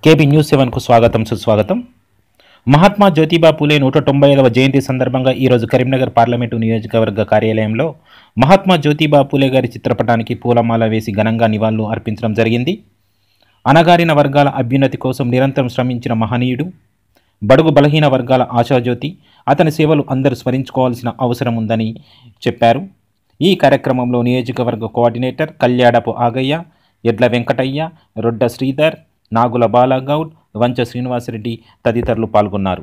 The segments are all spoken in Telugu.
కేబీ న్యూస్ సెవెన్కు స్వాగతం సుస్వాగతం మహాత్మా జ్యోతిబా పూలే నూట తొంభై ఐదవ జయంతి సందర్భంగా ఈరోజు కరీంనగర్ పార్లమెంటు నియోజకవర్గ కార్యాలయంలో మహాత్మా జ్యోతిబా పూలే గారి చిత్రపటానికి పూలమాల వేసి ఘనంగా నివాళులు అర్పించడం జరిగింది అణగారిన వర్గాల అభ్యున్నతి కోసం నిరంతరం శ్రమించిన మహనీయుడు బడుగు బలహీన వర్గాల ఆశాజ్యోతి అతని సేవలు అందరూ స్మరించుకోవాల్సిన అవసరం ఉందని చెప్పారు ఈ కార్యక్రమంలో నియోజకవర్గ కోఆర్డినేటర్ కళ్యాడపు ఆగయ్య ఎడ్ల వెంకటయ్య రొడ్డ శ్రీధర్ నాగుల బాలగౌడ్ వంచ శ్రీనివాసరెడ్డి తదితరులు పాల్గొన్నారు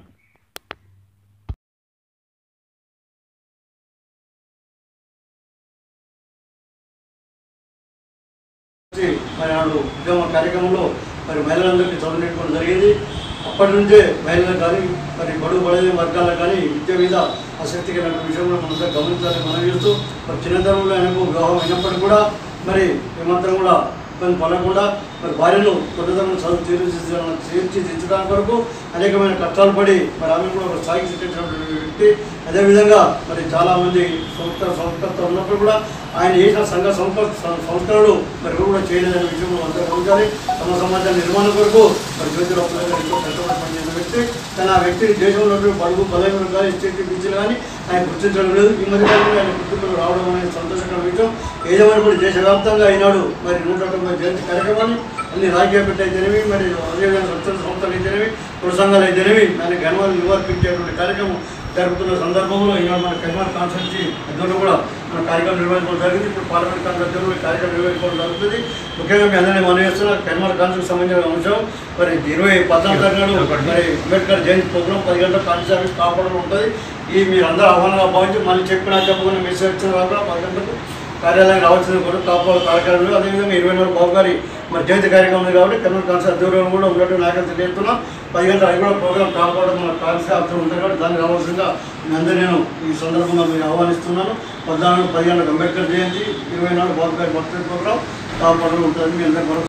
వచ్చి మరి నాడు ఉద్యమ కార్యక్రమంలో మరి మహిళలందరికీ చదువునేటువంటి జరిగింది అప్పటి నుంచే మహిళలకు కానీ మరి బడుగు బడైన వర్గాలకు కానీ విద్య మీద ఆసక్తి కలిగిన విషయంలో మనంతా గమనించాలని మనం చేస్తూ మరి చిన్నతనంలో ఆయనకు వివాహం అయినప్పటికీ కూడా మరి ఏమాత్రం కూడా ఇబ్బంది పడకుండా మరి భార్యను తొలిదనం చదువు తీర్చిదిద్దడం తీర్చిదిద్దడానికి వరకు అనేకమైన కష్టాలు పడి మరి ఆమె కూడా ఒక స్థాయికి చిట్టించినటువంటి వ్యక్తి అదేవిధంగా మరి చాలామంది సంస్కర సంస్కర్త ఉన్నప్పుడు కూడా ఆయన చేసిన సంఘ సంస్కర సంస్కరణలు మరి ఎవరు కూడా చేయలేదనే విషయంలో అందరూ గమనించాలి తమ సమాజ నిర్మాణం కొరకు మరి జ్యోతిరావు పూలే గారు ఎంతో కష్టపడి పనిచేసిన వ్యక్తి కానీ ఆ వ్యక్తిని దేశంలో ఉన్నటువంటి బడుగు బలైన కానీ ఎస్టేట్ బీచ్లు కానీ ఆయన గుర్తించడం లేదు ఈ మధ్య కాలంలో ఆయన గుర్తింపులు రావడం అనేది సంతోషకరమైన విషయం ఏదేమైనా కూడా దేశవ్యాప్తంగా ఈనాడు మరి నూట తొంభై జయంతి కార్యక్రమాన్ని అన్ని రాజకీయ పెట్టి అయితేనేవి మరి అదేవిధంగా స్వచ్ఛంద సంస్థలు అయితేనేవి కుల సంఘాలు అయితేనేవి దాన్ని ఘనవాళ్ళు నివారించేటువంటి కార్యక్రమం జరుగుతున్న సందర్భంలో ఈనాడు మన కరీమార్ కాన్స్టిట్యూన్సీ అధ్యక్షులు కూడా మన కార్యక్రమం నిర్వహించడం జరిగింది ఇప్పుడు పార్లమెంట్ కాన్ఫరెన్స్ అధ్యక్షులు ఈ కార్యక్రమం నిర్వహించడం జరుగుతుంది ముఖ్యంగా మీ అందరినీ మనం చేస్తున్న కరీమార్ కాన్స్టిట్యూన్సీ సంబంధించిన అంశం మరి ఇరవై పద్నాలుగు తారీఖు మరి అంబేద్కర్ జయంతి ప్రోగ్రాం పది గంటల కాన్స్టిట్యూన్సీ కాపాడడం ఉంటుంది ఈ మీరు అందరూ ఆహ్వానంగా భావించి మళ్ళీ చెప్పినా చెప్పకుండా మెసేజ్ వచ్చిన కాకుండా పది గంటలకు కార్యాలయం రావాల్సింది కూడా కాపాడు కార్యక్రమాలు అదేవిధంగా ఇరవై నాలుగు బాబు గారి మరి జయంతి కార్యక్రమం ఉంది కాబట్టి కర్నూలు కాన్సర్ దూరం కూడా ఉన్నట్టు నాయకులు తెలియజేస్తున్నాం పది గంటల అవి కూడా ప్రోగ్రామ్ కాపాడడం మన కాన్సర్ అవసరం ఉంటుంది కాబట్టి దానికి రావాల్సిందిగా మీ అందరూ నేను ఈ సందర్భంగా మీరు ఆహ్వానిస్తున్నాను పద్నాలుగు పది గంటలకు అంబేద్కర్ జయంతి ఇరవై నాలుగు బాబు గారి బర్త్డే ప్రోగ్రామ్ కాపాడడం ఉంటుంది మీ అందరికీ